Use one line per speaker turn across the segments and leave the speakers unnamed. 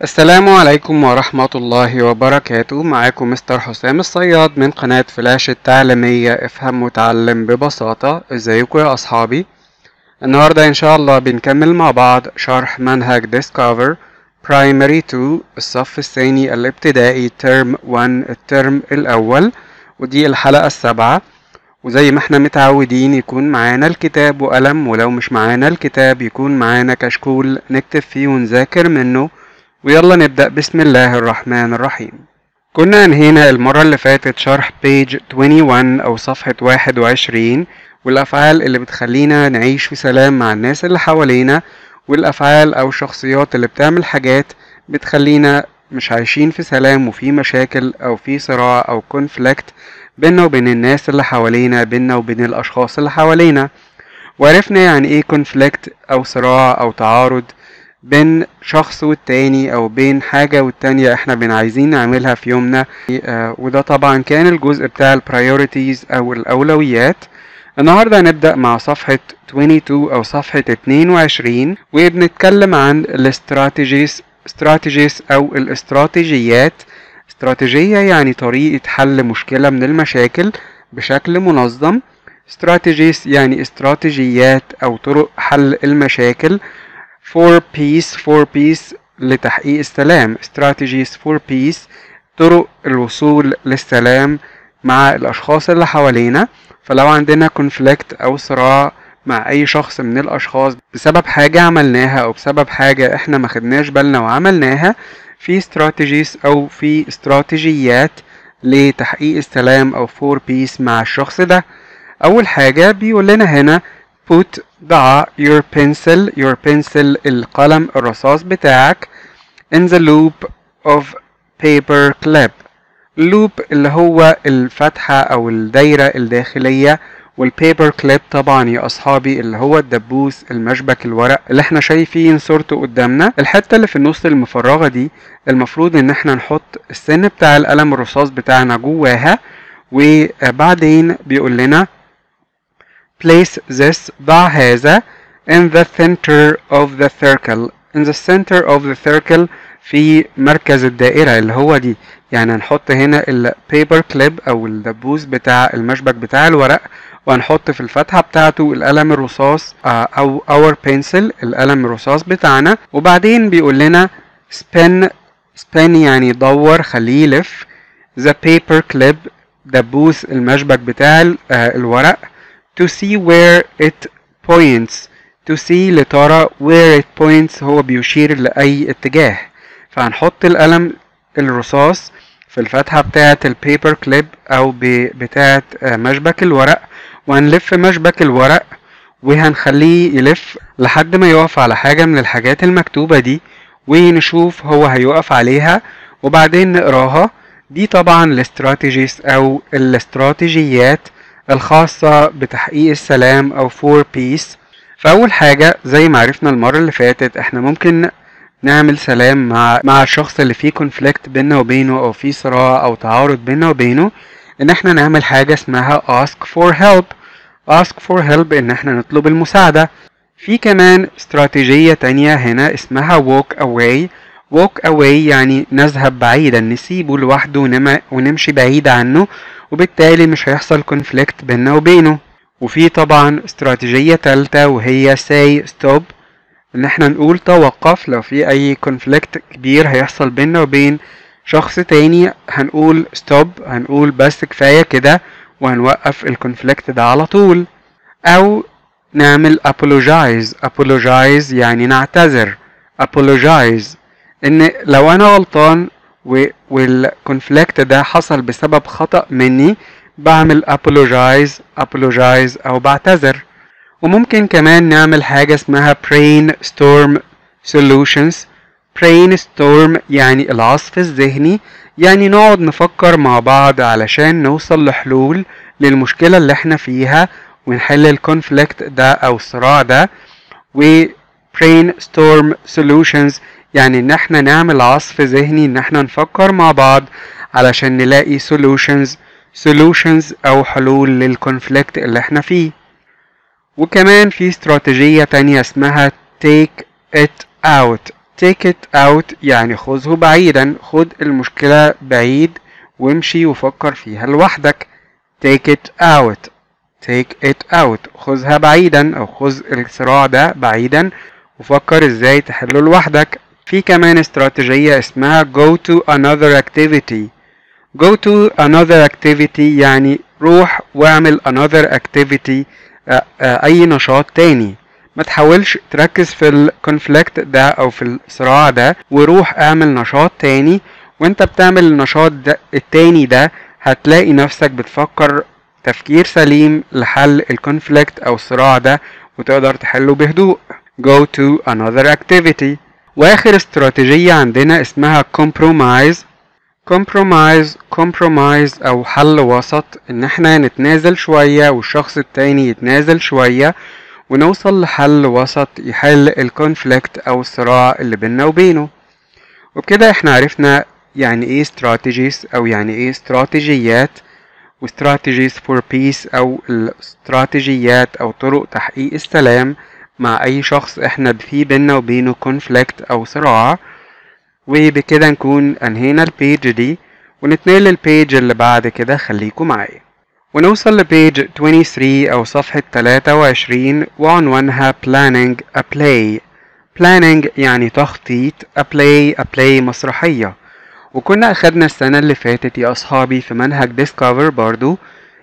السلام عليكم ورحمة الله وبركاته معاكم مستر حسام الصياد من قناة فلاش التعليمية افهم وتعلم ببساطة ازيكم يا اصحابي النهاردة ان شاء الله بنكمل مع بعض شرح منهج Discover Primary 2 الصف الثاني الابتدائي ترم 1 الترم الاول ودي الحلقة السابعة وزي ما احنا متعودين يكون معانا الكتاب وقلم ولو مش معانا الكتاب يكون معانا كشكول نكتب فيه ونذاكر منه ويلا نبدأ بسم الله الرحمن الرحيم كنا انهينا المرة اللي فاتت شرح page 21 أو صفحة 21 والأفعال اللي بتخلينا نعيش في سلام مع الناس اللي حوالينا والأفعال أو الشخصيات اللي بتعمل حاجات بتخلينا مش عايشين في سلام وفي مشاكل أو في صراع أو كونفليكت بينا وبين الناس اللي حوالينا بينا وبين الأشخاص اللي حوالينا وعرفنا يعني ايه كونفليكت أو صراع أو تعارض بين شخص والتاني او بين حاجة والتانية احنا بن عايزين نعملها في يومنا آه وده طبعا كان الجزء بتاع البرايورتيز او الاولويات النهاردة هنبدأ مع صفحة 22 او صفحة 22 وبنتكلم عن الاستراتيجيز استراتيجيز او الاستراتيجيات استراتيجية يعني طريقة حل مشكلة من المشاكل بشكل منظم استراتيجيز يعني استراتيجيات او طرق حل المشاكل for peace for peace لتحقيق السلام strategies for peace طرق الوصول للسلام مع الأشخاص اللي حوالينا فلو عندنا conflict أو صراع مع أي شخص من الأشخاص بسبب حاجة عملناها أو بسبب حاجة إحنا ما خدناش بالنا وعملناها في strategies أو في استراتيجيات لتحقيق السلام أو for peace مع الشخص ده أول حاجة بيقول لنا هنا put ضع your pencil your pencil القلم الرصاص بتاعك in the loop of paper clip loop اللي هو الفتحة أو الدايرة الداخلية والبيبر كليب طبعا يا أصحابي اللي هو الدبوس المشبك الورق اللي احنا شايفين صورته قدامنا الحتة اللي في النص المفرغة دي المفروض ان احنا نحط السن بتاع القلم الرصاص بتاعنا جواها وبعدين بيقول لنا place this ضع هذا in the center of the circle in the center of the circle في مركز الدائرة اللي هو دي يعني هنحط هنا البيبر كليب او الدبوس بتاع المشبك بتاع الورق وهنحط في الفتحة بتاعته القلم الرصاص او our pencil القلم الرصاص بتاعنا وبعدين بيقول لنا spin spin يعني دور خليه يلف the paper clip دبوس المشبك بتاع الورق to see where it points to see لترى where it points هو بيشير لأي اتجاه فهنحط القلم الرصاص في الفتحة بتاعة البيبر كليب أو بتاعة مشبك الورق وهنلف مشبك الورق وهنخليه يلف لحد ما يقف على حاجة من الحاجات المكتوبة دي ونشوف هو هيقف عليها وبعدين نقراها دي طبعا الاستراتيجيز أو الاستراتيجيات الخاصة بتحقيق السلام أو for peace فأول حاجة زي ما عرفنا المرة اللي فاتت احنا ممكن نعمل سلام مع مع الشخص اللي فيه كونفليكت بينا وبينه أو فيه صراع أو تعارض بينا وبينه إن احنا نعمل حاجة اسمها ask for help ask for help إن احنا نطلب المساعدة في كمان استراتيجية تانية هنا اسمها walk away walk away يعني نذهب بعيدا نسيبه لوحده ونمشي بعيد عنه وبالتالي مش هيحصل كونفليكت بيننا وبينه وفي طبعا استراتيجية تالتة وهي say stop ان احنا نقول توقف لو في اي كونفليكت كبير هيحصل بيننا وبين شخص تاني هنقول stop هنقول بس كفاية كده وهنوقف الكونفليكت ده على طول او نعمل apologize apologize يعني نعتذر apologize ان لو انا غلطان والكونفليكت ده حصل بسبب خطأ مني بعمل apologize apologize أو بعتذر وممكن كمان نعمل حاجة اسمها brainstorm solutions brainstorm يعني العصف الذهني يعني نقعد نفكر مع بعض علشان نوصل لحلول للمشكلة اللي احنا فيها ونحل الكونفليكت ده أو الصراع ده و brainstorm solutions يعني ان احنا نعمل عصف ذهني ان احنا نفكر مع بعض علشان نلاقي solutions solutions او حلول للكونفليكت اللي احنا فيه وكمان في استراتيجية تانية اسمها take it out take it out يعني خذه بعيدا خد المشكلة بعيد وامشي وفكر فيها لوحدك take it out take it out خذها بعيدا او خذ الصراع ده بعيدا وفكر ازاي تحله لوحدك في كمان استراتيجية اسمها go to another activity go to another activity يعني روح واعمل another activity آه، آه، اي نشاط تاني ما تحاولش تركز في الكونفليكت ده او في الصراع ده وروح اعمل نشاط تاني وانت بتعمل النشاط ده التاني ده هتلاقي نفسك بتفكر تفكير سليم لحل الكونفليكت او الصراع ده وتقدر تحله بهدوء go to another activity واخر استراتيجية عندنا اسمها compromise compromise compromise او حل وسط ان احنا نتنازل شوية والشخص التاني يتنازل شوية ونوصل لحل وسط يحل الكونفليكت او الصراع اللي بيننا وبينه وبكده احنا عرفنا يعني ايه strategies او يعني ايه استراتيجيات واستراتيجيز فور بيس او الاستراتيجيات او طرق تحقيق السلام مع اي شخص احنا في بينا وبينه كونفليكت او صراع وبكده نكون انهينا البيج دي ونتنقل للبيج اللي بعد كده خليكم معايا ونوصل لبيج 23 او صفحة 23 وعنوانها planning a play planning يعني تخطيط a play a play مسرحية وكنا أخدنا السنة اللي فاتت يا أصحابي في منهج Discover برضو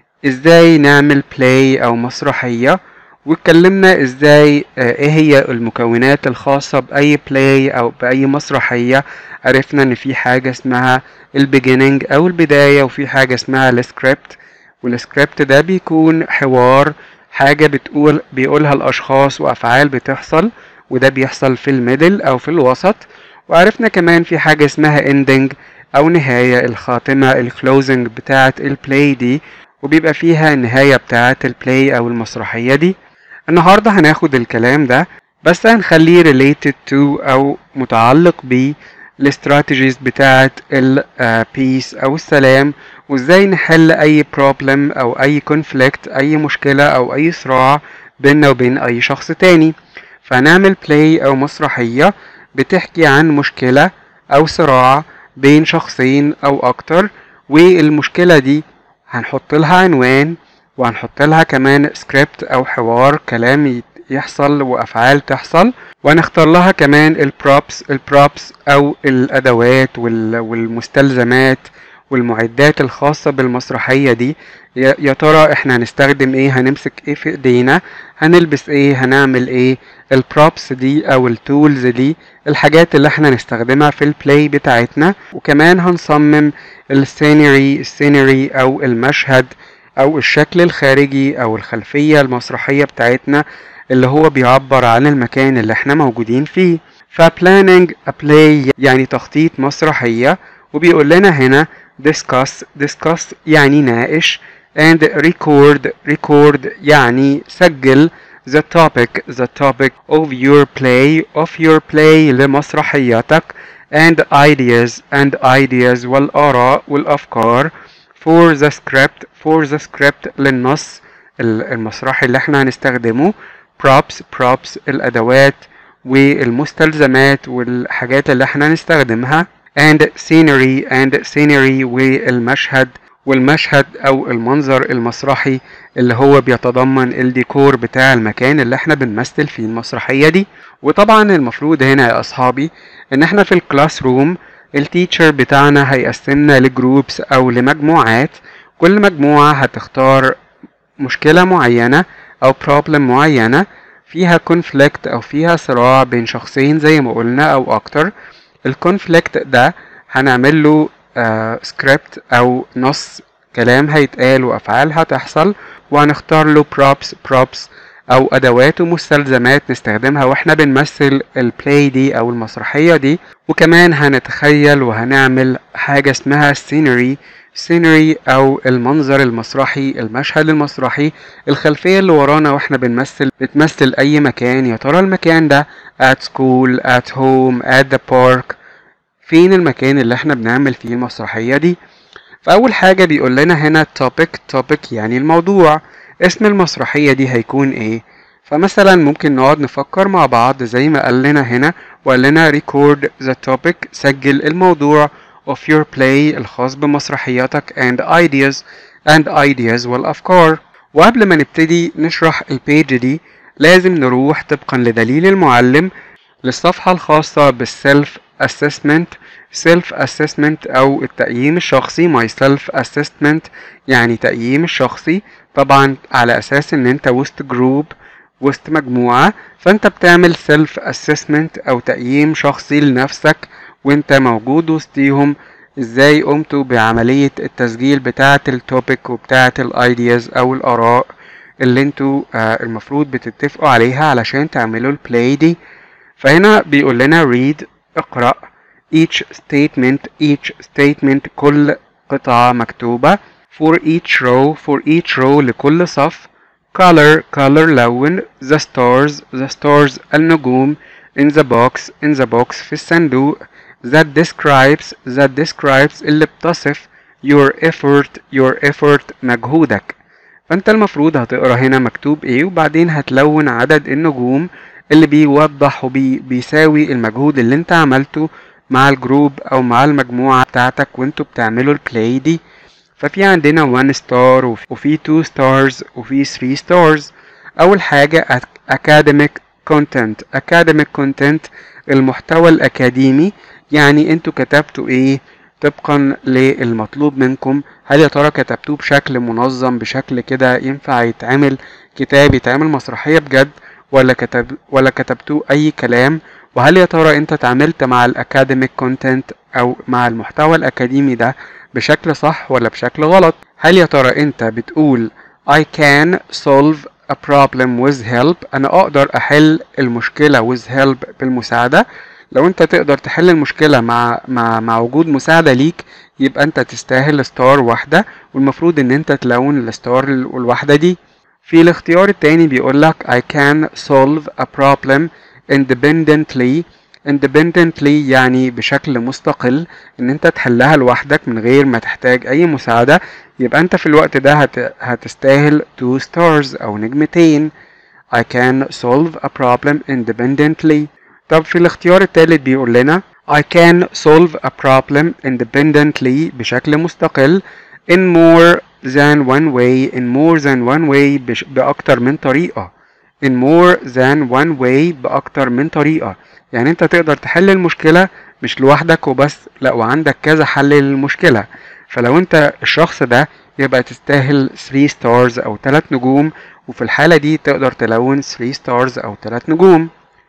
إزاي نعمل play أو مسرحية واتكلمنا إزاي آه، إيه هي المكونات الخاصة بأي play أو بأي مسرحية عرفنا إن في حاجة اسمها البيجيننج أو البداية وفي حاجة اسمها السكريبت والسكريبت ده بيكون حوار حاجة بتقول بيقولها الأشخاص وأفعال بتحصل وده بيحصل في الميدل أو في الوسط وعرفنا كمان في حاجة اسمها ending أو نهاية الخاتمة الكلوزنج بتاعة البلاي دي وبيبقى فيها النهاية بتاعة البلاي أو المسرحية دي النهاردة هناخد الكلام ده بس هنخليه related to أو متعلق ب الاستراتيجيز بتاعة البيس أو السلام وازاي نحل أي problem أو أي conflict أي مشكلة أو أي صراع بيننا وبين أي شخص تاني فهنعمل play أو مسرحية بتحكي عن مشكلة أو صراع بين شخصين أو أكتر والمشكلة دي هنحط لها عنوان وهنحط لها كمان سكريبت أو حوار كلام يحصل وأفعال تحصل وهنختار لها كمان البروبس البروبس أو الأدوات والمستلزمات والمعدات الخاصة بالمسرحية دي يا ترى احنا هنستخدم ايه هنمسك ايه في ايدينا هنلبس ايه هنعمل ايه البروبس دي او التولز دي الحاجات اللي احنا نستخدمها في البلاي بتاعتنا وكمان هنصمم السينري السينري او المشهد او الشكل الخارجي او الخلفية المسرحية بتاعتنا اللي هو بيعبر عن المكان اللي احنا موجودين فيه فبلاننج a play يعني تخطيط مسرحية وبيقول لنا هنا discuss discuss يعني ناقش and record record يعني سجل the topic the topic of your play of your play لمسرحياتك and ideas and ideas والآراء والأفكار for the script for the script للنص المسرحي اللي احنا هنستخدمه props props الأدوات والمستلزمات والحاجات اللي احنا هنستخدمها and scenery and scenery والمشهد والمشهد او المنظر المسرحي اللي هو بيتضمن الديكور بتاع المكان اللي احنا بنمثل فيه المسرحية دي وطبعا المفروض هنا يا اصحابي ان احنا في الكلاس روم التيتشر بتاعنا هيقسمنا لجروبس او لمجموعات كل مجموعة هتختار مشكلة معينة او بروبلم معينة فيها كونفليكت او فيها صراع بين شخصين زي ما قلنا او اكتر الكونفليكت ده هنعمل له سكريبت او نص كلام هيتقال وافعال هتحصل وهنختار له props props او ادوات ومستلزمات نستخدمها واحنا بنمثل البلاي دي او المسرحية دي وكمان هنتخيل وهنعمل حاجة اسمها scenery scenery او المنظر المسرحي المشهد المسرحي الخلفية اللي ورانا واحنا بنمثل بتمثل اي مكان يا ترى المكان ده at school at home at the park فين المكان اللي احنا بنعمل فيه المسرحية دي فأول حاجة بيقول لنا هنا topic topic يعني الموضوع اسم المسرحية دي هيكون ايه فمثلا ممكن نقعد نفكر مع بعض زي ما قال لنا هنا وقال لنا record the topic سجل الموضوع of your play الخاص بمسرحياتك and ideas and ideas والأفكار وقبل ما نبتدي نشرح البيج دي لازم نروح طبقا لدليل المعلم للصفحة الخاصة بالسيلف assessment self assessment أو التقييم الشخصي my self assessment يعني تقييم الشخصي طبعا على أساس إن أنت وسط جروب وسط مجموعة فأنت بتعمل self assessment أو تقييم شخصي لنفسك وأنت موجود وسطيهم ازاي قمتوا بعملية التسجيل بتاعة التوبيك وبتاعة الايدياز او الاراء اللي انتوا آه المفروض بتتفقوا عليها علشان تعملوا البلاي دي فهنا بيقول لنا read اقرأ each statement each statement كل قطعة مكتوبة for each row for each row لكل صف color color لون the stars the stars النجوم in the box in the box في الصندوق that describes that describes اللي بتصف your effort your effort مجهودك فانت المفروض هتقرا هنا مكتوب ايه وبعدين هتلون عدد النجوم اللي بيوضح وبيساوي المجهود اللي انت عملته مع الجروب او مع المجموعة بتاعتك وانتوا بتعملوا البلاي دي ففي عندنا 1 ستار وفي 2 ستارز وفي 3 ستارز اول حاجة academic content academic content المحتوى الاكاديمي يعني انتوا كتبتوا ايه طبقا للمطلوب منكم هل يا ترى كتبتوه بشكل منظم بشكل كده ينفع يتعمل كتاب يتعمل مسرحية بجد ولا كتب ولا كتبتوه اي كلام وهل يا ترى انت اتعاملت مع الاكاديميك كونتنت او مع المحتوى الاكاديمي ده بشكل صح ولا بشكل غلط هل يا ترى انت بتقول I can solve a problem with help انا اقدر احل المشكلة with help بالمساعدة لو انت تقدر تحل المشكلة مع مع مع وجود مساعدة ليك يبقى انت تستاهل ستار واحدة والمفروض ان انت تلون الستار الواحدة دي في الاختيار التاني بيقول لك I can solve a problem independently independently يعني بشكل مستقل ان انت تحلها لوحدك من غير ما تحتاج اي مساعدة يبقى انت في الوقت ده هت... هتستاهل 2 stars او نجمتين I can solve a problem independently طب في الاختيار التالت بيقول لنا I can solve a problem independently بشكل مستقل in more than one way in more than one way بش بأكتر من طريقة in more than one way بأكتر من طريقة يعني انت تقدر تحل المشكلة مش لوحدك وبس لا وعندك كذا حل للمشكلة فلو انت الشخص ده يبقى تستاهل 3 stars او 3 نجوم وفي الحالة دي تقدر تلون 3 stars او 3 نجوم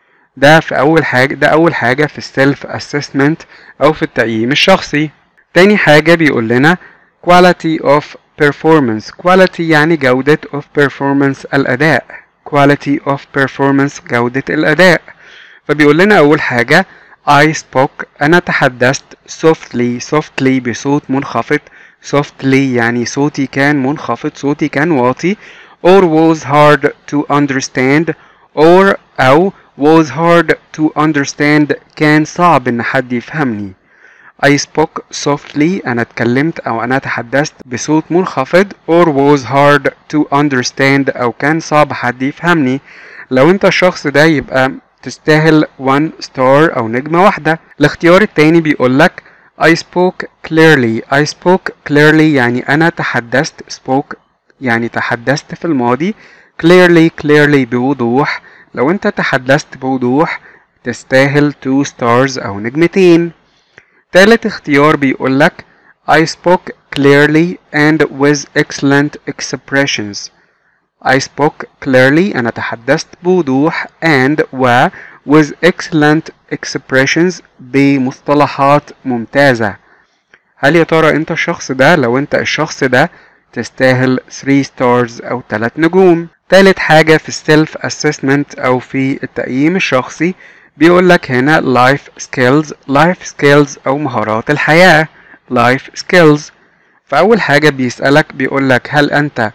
ده في أول حاجة ده أول حاجة في السيلف اسسمنت أو في التقييم الشخصي تاني حاجة بيقول لنا quality of performance quality يعني جودة of performance الأداء quality of performance جودة الأداء فبيقول لنا أول حاجة I spoke أنا تحدثت softly softly بصوت منخفض softly يعني صوتي كان منخفض صوتي كان واطي or was hard to understand or أو was hard to understand كان صعب إن حد يفهمني I spoke softly أنا اتكلمت أو أنا تحدثت بصوت منخفض or was hard to understand أو كان صعب حد يفهمني لو أنت الشخص ده يبقى تستاهل 1 star أو نجمة واحدة الاختيار التاني بيقولك I spoke clearly I spoke clearly يعني أنا تحدثت spoke يعني تحدثت في الماضي clearly clearly بوضوح لو أنت تحدثت بوضوح تستاهل 2 stars أو نجمتين تالت اختيار بيقولك I spoke clearly and with excellent expressions I spoke clearly أنا تحدثت بوضوح and و with excellent expressions بمصطلحات ممتازة هل يا ترى انت الشخص ده لو انت الشخص ده تستاهل 3 stars او 3 نجوم تالت حاجة في السيلف assessment او في التقييم الشخصي بيقول لك هنا life skills life skills او مهارات الحياة life skills فأول حاجة بيسألك بيقول لك هل أنت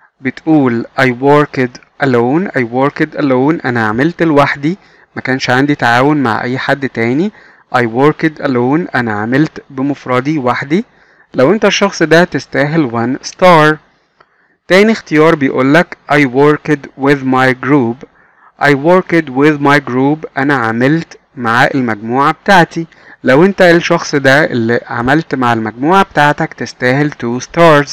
بتقول I worked alone I worked alone أنا عملت لوحدي ما كانش عندي تعاون مع أي حد تاني I worked alone أنا عملت بمفردي وحدي لو أنت الشخص ده تستاهل 1 star تاني اختيار بيقولك I worked with my group I worked with my group أنا عملت مع المجموعة بتاعتي لو انت الشخص ده اللي عملت مع المجموعة بتاعتك تستاهل 2 stars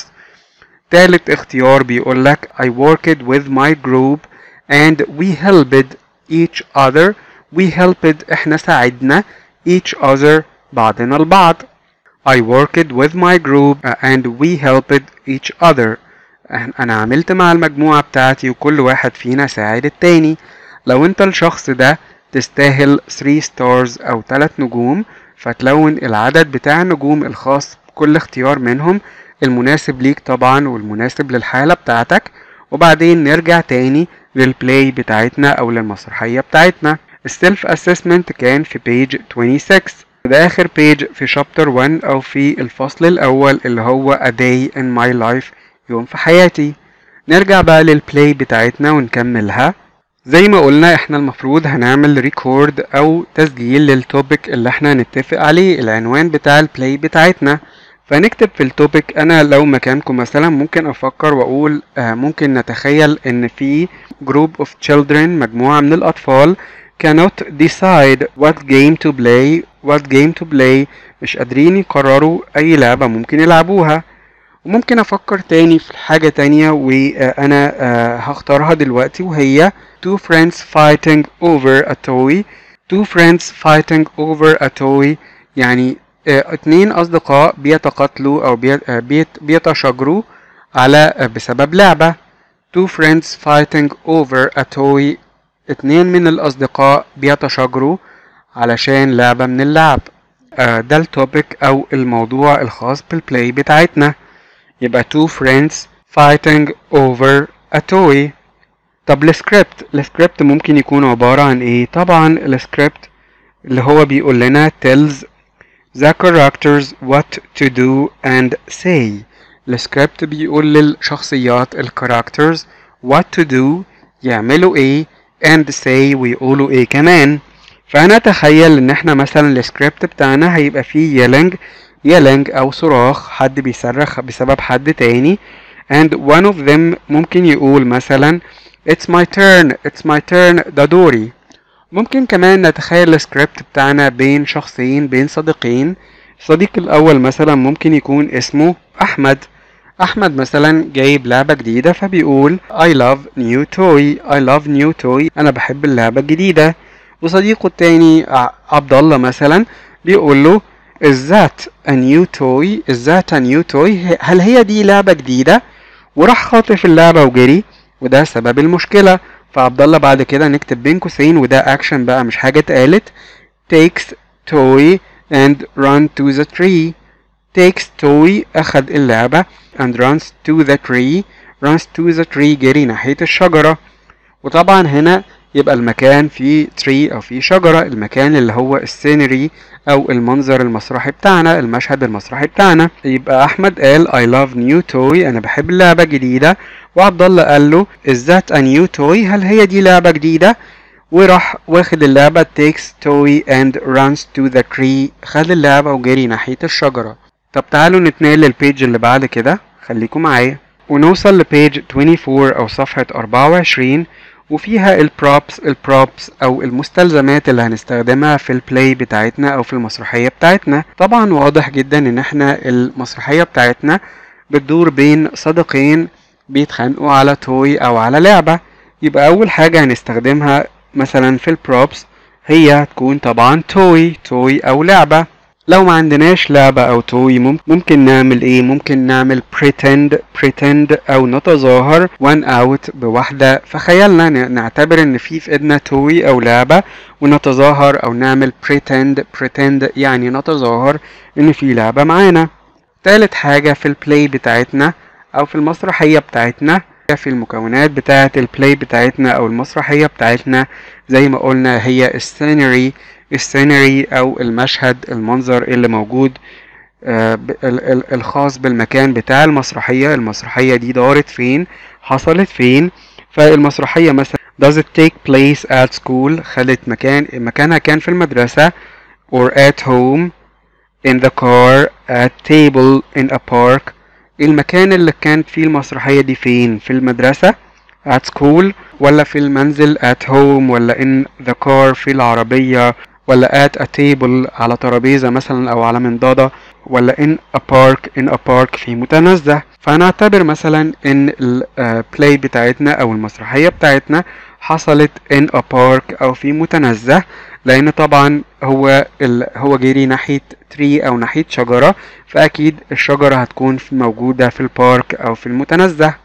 تالت اختيار بيقولك I worked with my group and we helped each other we helped احنا ساعدنا each other بعضنا البعض I worked with my group and we helped each other انا عملت مع المجموعة بتاعتي وكل واحد فينا ساعد التاني لو انت الشخص ده تستاهل 3 stars او 3 نجوم فتلون العدد بتاع النجوم الخاص بكل اختيار منهم المناسب ليك طبعا والمناسب للحالة بتاعتك وبعدين نرجع تاني للبلاي بتاعتنا او للمسرحية بتاعتنا السيلف اسسمنت كان في بيج 26 ده اخر بيج في شابتر 1 او في الفصل الاول اللي هو a day in my life يوم في حياتي نرجع بقى للبلاي بتاعتنا ونكملها زي ما قلنا احنا المفروض هنعمل ريكورد او تسجيل للتوبيك اللي احنا هنتفق عليه العنوان بتاع البلاي بتاعتنا فنكتب في التوبيك انا لو مكانكم مثلا ممكن افكر واقول آه ممكن نتخيل ان في group of children مجموعة من الاطفال cannot decide what game to play what game to play مش قادرين يقرروا اي لعبة ممكن يلعبوها وممكن افكر تاني في حاجة تانية وانا آه هختارها دلوقتي وهي two friends fighting over a toy two friends fighting over a toy يعني آه اتنين اصدقاء بيتقاتلوا او بيت بيت بيتشاجروا على آه بسبب لعبة two friends fighting over a toy اتنين من الاصدقاء بيتشاجروا علشان لعبة من اللعب ده التوبيك او الموضوع الخاص بالبلاي بتاعتنا يبقى two friends fighting over a toy طب السكريبت السكريبت ممكن يكون عبارة عن ايه طبعا السكريبت اللي هو بيقول لنا tells the characters what to do and say السكريبت بيقول للشخصيات الكاركترز what to do يعملوا ايه and say ويقولوا ايه كمان فانا اتخيل ان احنا مثلا السكريبت بتاعنا هيبقى فيه yelling yelling او صراخ حد بيصرخ بسبب حد تاني and one of them ممكن يقول مثلا it's my turn it's my turn ده دوري ممكن كمان نتخيل السكريبت بتاعنا بين شخصين بين صديقين الصديق الاول مثلا ممكن يكون اسمه احمد احمد مثلا جايب لعبة جديدة فبيقول I love new toy I love new toy انا بحب اللعبة الجديدة وصديقه التاني عبد الله مثلا بيقول له is that a new toy is that a new toy هل هي دي لعبة جديدة وراح خاطف اللعبة وجري وده سبب المشكلة فعبد الله بعد كده نكتب بين قوسين وده اكشن بقى مش حاجة اتقالت takes toy and run to the tree takes toy اخد اللعبة and runs to the tree runs to the tree جري ناحية الشجرة وطبعا هنا يبقى المكان فيه tree او فيه شجرة المكان اللي هو السينري او المنظر المسرحي بتاعنا المشهد المسرحي بتاعنا يبقى احمد قال I love new toy انا بحب اللعبة جديدة وعبد الله قال له is that a new toy هل هي دي لعبة جديدة وراح واخد اللعبة takes toy and runs to the tree خد اللعبة وجري ناحية الشجرة طب تعالوا نتنقل للبيج اللي بعد كده خليكم معايا ونوصل لبيج 24 او صفحة 24 وفيها البروبس البروبس او المستلزمات اللي هنستخدمها في البلاي بتاعتنا او في المسرحية بتاعتنا طبعا واضح جدا ان احنا المسرحية بتاعتنا بتدور بين صديقين بيتخانقوا على توي او على لعبة يبقى اول حاجة هنستخدمها مثلا في البروبس هي هتكون طبعا توي توي او لعبة لو ما عندناش لعبة او توي ممكن نعمل ايه ممكن نعمل pretend pretend او نتظاهر one out بواحدة في خيالنا نعتبر ان في في ايدنا توي او لعبة ونتظاهر او نعمل pretend pretend يعني نتظاهر ان في لعبة معانا تالت حاجة في البلاي بتاعتنا او في المسرحية بتاعتنا في المكونات بتاعة البلاي بتاعتنا او المسرحية بتاعتنا زي ما قلنا هي السينري السينري او المشهد المنظر اللي موجود آه الخاص بالمكان بتاع المسرحية المسرحية دي دارت فين حصلت فين فالمسرحية مثلا does it take place at school خدت مكان مكانها كان في المدرسة or at home in the car at table in a park المكان اللي كانت فيه المسرحية دي فين في المدرسة at school ولا في المنزل at home ولا in the car في العربية ولا at a table على ترابيزة مثلا أو على منضدة ولا in a park in a park في متنزه فهنعتبر مثلا ان البلاي بتاعتنا او المسرحية بتاعتنا حصلت in a park او في متنزه لان طبعا هو ال... هو جري ناحية تري او ناحية شجرة فاكيد الشجرة هتكون موجودة في البارك او في المتنزه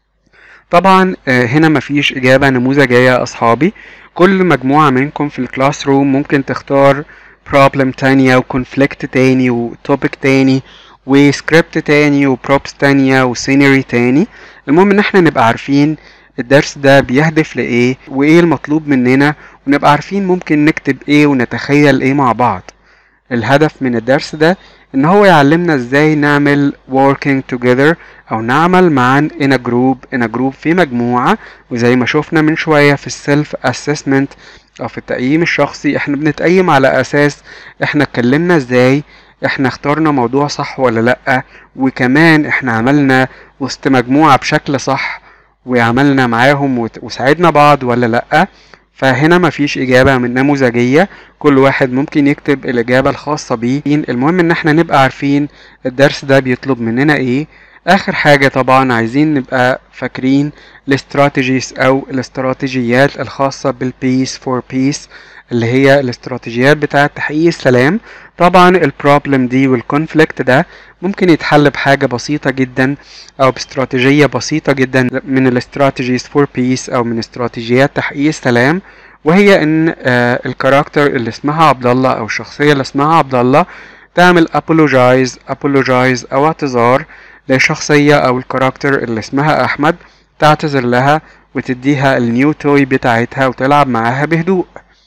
طبعا هنا مفيش اجابة نموذجية يا اصحابي كل مجموعة منكم في الكلاس روم ممكن تختار بروبلم تانية وكونفليكت تاني وتوبيك تاني وسكريبت تاني وبروبس تانية وسينري تاني المهم ان احنا نبقى عارفين الدرس ده بيهدف لايه وايه المطلوب مننا ونبقى عارفين ممكن نكتب ايه ونتخيل ايه مع بعض الهدف من الدرس ده ان هو يعلمنا ازاي نعمل working together او نعمل معا in a group in a group في مجموعة وزي ما شفنا من شوية في السيلف assessment او في التقييم الشخصي احنا بنتقيم على اساس احنا اتكلمنا ازاي احنا اخترنا موضوع صح ولا لأ وكمان احنا عملنا وسط مجموعة بشكل صح وعملنا معاهم وساعدنا بعض ولا لأ فهنا مفيش إجابة من نموذجية كل واحد ممكن يكتب الإجابة الخاصة بيه المهم إن احنا نبقى عارفين الدرس ده بيطلب مننا إيه آخر حاجة طبعا عايزين نبقى فاكرين الاستراتيجيز أو الاستراتيجيات الخاصة بالبيس فور بيس اللي هي الاستراتيجيات بتاعة تحقيق السلام طبعا البروبلم دي والكونفليكت ده ممكن يتحل بحاجة بسيطة جدا أو باستراتيجية بسيطة جدا من الاستراتيجيز فور بيس أو من استراتيجيات تحقيق السلام وهي إن آه الكاركتر اللي اسمها عبد الله أو الشخصية اللي اسمها عبد الله تعمل apologize apologize أو اعتذار لشخصية أو الكاركتر اللي اسمها أحمد تعتذر لها وتديها النيو توي بتاعتها وتلعب معاها بهدوء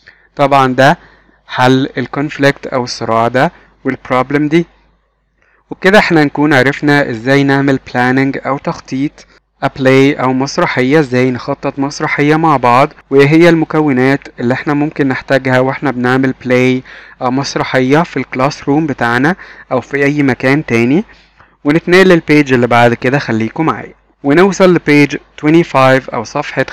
طبعا ده حل الكونفليكت او الصراع ده والبروبلم دي وبكده احنا نكون عرفنا ازاي نعمل بلاننج او تخطيط ابلاي او مسرحية ازاي نخطط مسرحية مع بعض وايه هي المكونات اللي احنا ممكن نحتاجها واحنا بنعمل بلاي او مسرحية في الكلاس روم بتاعنا او في اي مكان تاني ونتنقل للبيج اللي بعد كده خليكم معايا ونوصل لبيج 25 او صفحة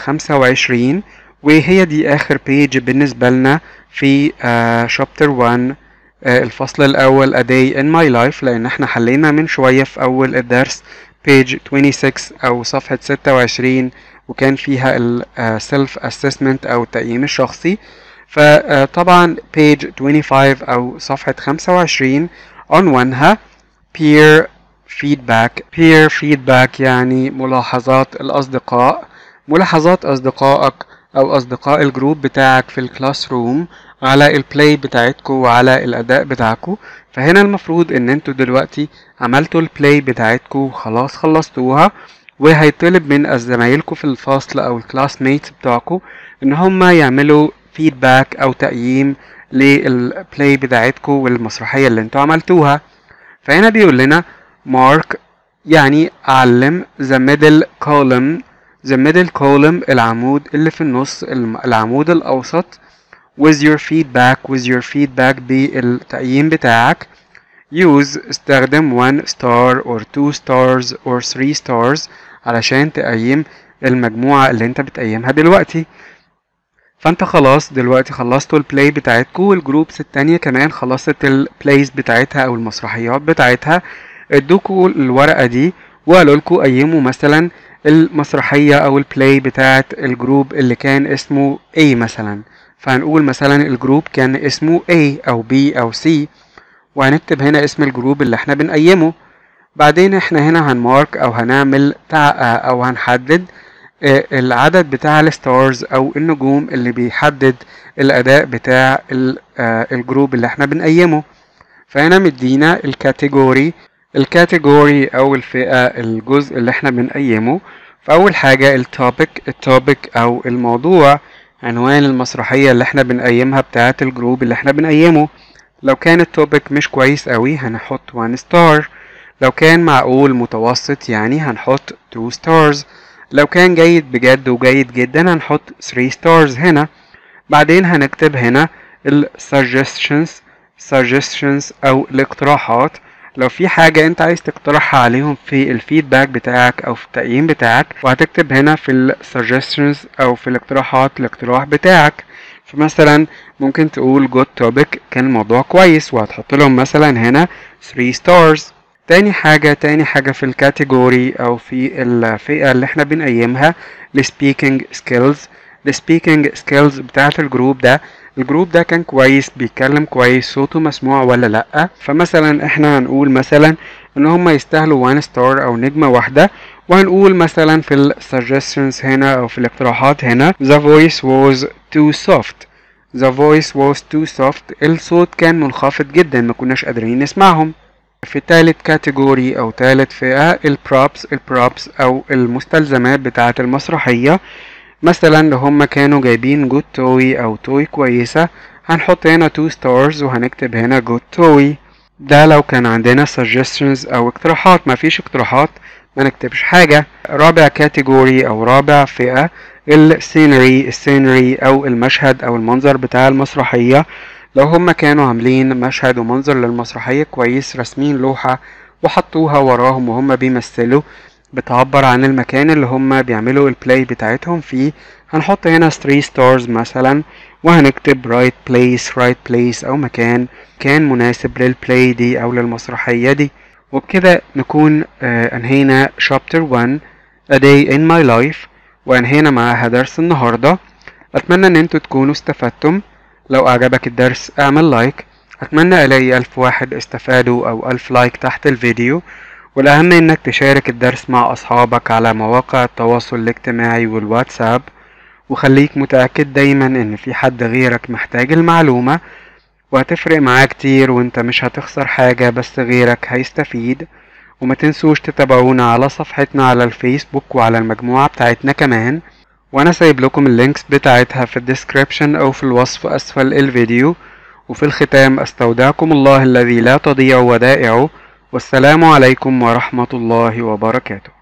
25 وهي دي اخر بيج بالنسبة لنا في شابتر uh, 1 uh, الفصل الاول a day in my life لان احنا حلينا من شوية في اول الدرس page 26 او صفحة 26 وكان فيها ال uh, self assessment او التقييم الشخصي فطبعا page 25 او صفحة 25 عنوانها peer feedback peer feedback يعني ملاحظات الاصدقاء ملاحظات اصدقائك او اصدقاء الجروب بتاعك في الكلاس روم على البلاي بتاعتكو وعلى الاداء بتاعكو فهنا المفروض ان انتوا دلوقتي عملتوا البلاي بتاعتكو خلاص خلصتوها وهيطلب من زمايلكم في الفصل او الكلاس ميتس بتوعكم ان هم يعملوا فيدباك او تقييم للبلاي بتاعتكم والمسرحية اللي انتوا عملتوها فهنا بيقول لنا مارك يعني علم the middle column the middle column العمود اللي في النص العمود الأوسط with your feedback with your feedback بالتقييم بتاعك use استخدم one star or two stars or three stars علشان تقيم المجموعة اللي انت بتقيمها دلوقتي فانت خلاص دلوقتي خلصتوا البلاي بتاعتكم والجروبس التانية كمان خلصت البلايز بتاعتها او المسرحيات بتاعتها ادوكوا الورقة دي وقالوا لكم قيموا مثلا المسرحية او البلاي بتاعت الجروب اللي كان اسمه A مثلا فهنقول مثلا الجروب كان اسمه A او B او C وهنكتب هنا اسم الجروب اللي احنا بنقيمه بعدين احنا هنا هنمارك او هنعمل او هنحدد العدد بتاع الستارز او النجوم اللي بيحدد الاداء بتاع الجروب اللي احنا بنقيمه فهنا مدينا الكاتيجوري الكاتيجوري او الفئة الجزء اللي احنا بنقيمه فاول حاجة التوبيك التوبيك او الموضوع عنوان المسرحية اللي احنا بنقيمها بتاعة الجروب اللي احنا بنقيمه لو كان التوبيك مش كويس قوي هنحط 1 ستار لو كان معقول متوسط يعني هنحط 2 stars لو كان جيد بجد وجيد جدا هنحط 3 stars هنا بعدين هنكتب هنا ال suggestions suggestions او الاقتراحات لو في حاجة انت عايز تقترحها عليهم في الفيدباك بتاعك او في التقييم بتاعك وهتكتب هنا في ال suggestions او في الاقتراحات الاقتراح بتاعك فمثلا ممكن تقول good topic كان الموضوع كويس وهتحط لهم مثلا هنا 3 stars تاني حاجة تاني حاجة في الكاتيجوري أو في الفئة اللي احنا بنقيمها ال speaking skills ال speaking skills بتاعة الجروب ده الجروب ده كان كويس بيتكلم كويس صوته مسموع ولا لأ فمثلا احنا هنقول مثلا ان هم يستاهلوا one star او نجمة واحدة وهنقول مثلا في ال suggestions هنا او في الاقتراحات هنا the voice was too soft the voice was too soft الصوت كان منخفض جدا ما كناش قادرين نسمعهم في تالت كاتيجوري او تالت فئة البروبس البروبس او المستلزمات بتاعة المسرحية مثلا لو هما كانوا جايبين جود توي او توي كويسة هنحط هنا 2 stars وهنكتب هنا جود توي ده لو كان عندنا suggestions او اقتراحات مفيش اقتراحات ما نكتبش حاجة رابع كاتيجوري او رابع فئة السينري السينري او المشهد او المنظر بتاع المسرحية لو هما كانوا عاملين مشهد ومنظر للمسرحية كويس راسمين لوحة وحطوها وراهم وهم بيمثلوا بتعبر عن المكان اللي هما بيعملوا البلاي بتاعتهم فيه هنحط هنا 3 stars مثلا وهنكتب right place right place او مكان كان مناسب للبلاي دي او للمسرحية دي وبكده نكون آه انهينا chapter 1 a day in my life وانهينا معاها درس النهاردة اتمنى ان انتوا تكونوا استفدتم لو اعجبك الدرس اعمل لايك اتمنى الاقي الف واحد استفادوا او الف لايك تحت الفيديو والاهم انك تشارك الدرس مع اصحابك على مواقع التواصل الاجتماعي والواتساب وخليك متأكد دايما ان في حد غيرك محتاج المعلومة وهتفرق معاه كتير وانت مش هتخسر حاجة بس غيرك هيستفيد وما تنسوش تتابعونا على صفحتنا على الفيسبوك وعلى المجموعة بتاعتنا كمان وانا سايب لكم اللينكس بتاعتها في الديسكريبشن او في الوصف اسفل الفيديو وفي الختام استودعكم الله الذي لا تضيع ودائعه والسلام عليكم ورحمة الله وبركاته